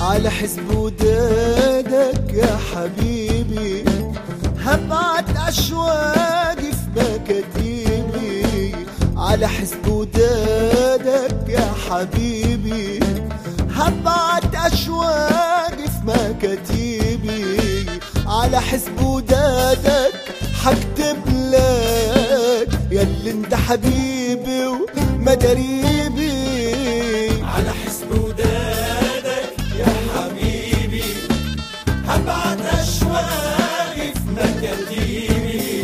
على حزب ودادك يا حبيبي هبعت أشواقي في مكاتيبي على حزب ودادك يا حبيبي هبعت أشواقي في مكاتيبي على حزب ودادك حكتب لك ياللي انت حبيبي ومداريبي على حسب ودادك يا حبيبي هبعت أشواقي في مكاتيبي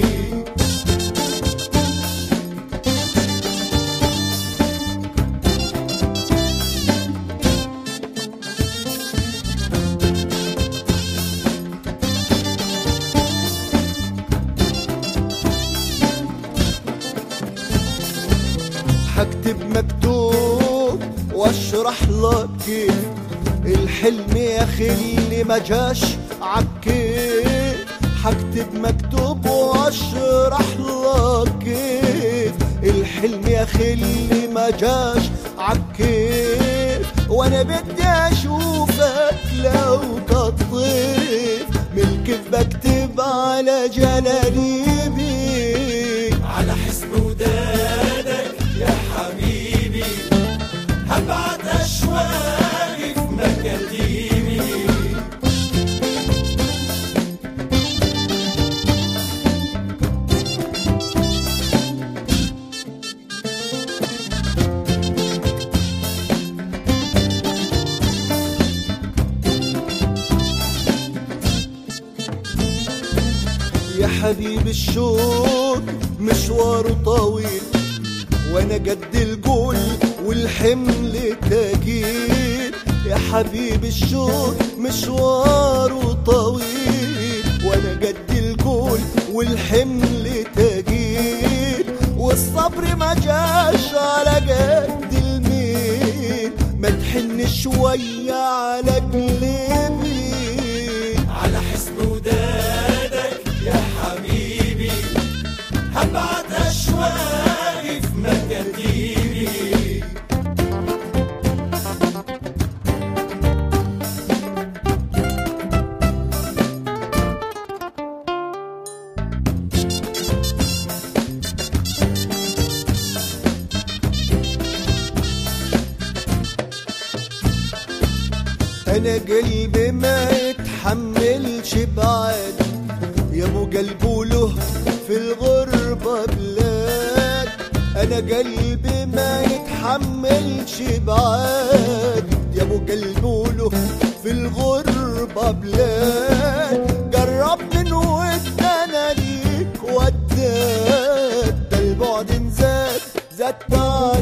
حكتب مكتوب واشرح لك كيف الحلم يا خلي ما جاش عكيف حكتب مكتوب واشرح لك كيف الحلم يا خلي ما جاش عكيف وانا بدي اشوفك لو كالطيف ملكف بكتب على جلاليبي على حسب ودادك يا حبيبي هبعت أشواقي في مكاتيبي يا حبيب الشوق مشواره طويل وانا قد القول والحمل تقيل يا حبيب الشوق مشواره طويل وانا قد القول والحمل تقيل والصبر ما جاش على قد الميل ما تحن شوية على قلبي على حسب ودادك يا حبيبي هبعت أشواقي في مكاتيبي انا قلبي ما يتحملش بعد يا ابو قلبه له في الغربة بلاد انا قلبي ما يتحملش بعد يا ابو قلبه له في الغربة بلاد قرب من ود انا ليك وداد ده البعد انزاد زاد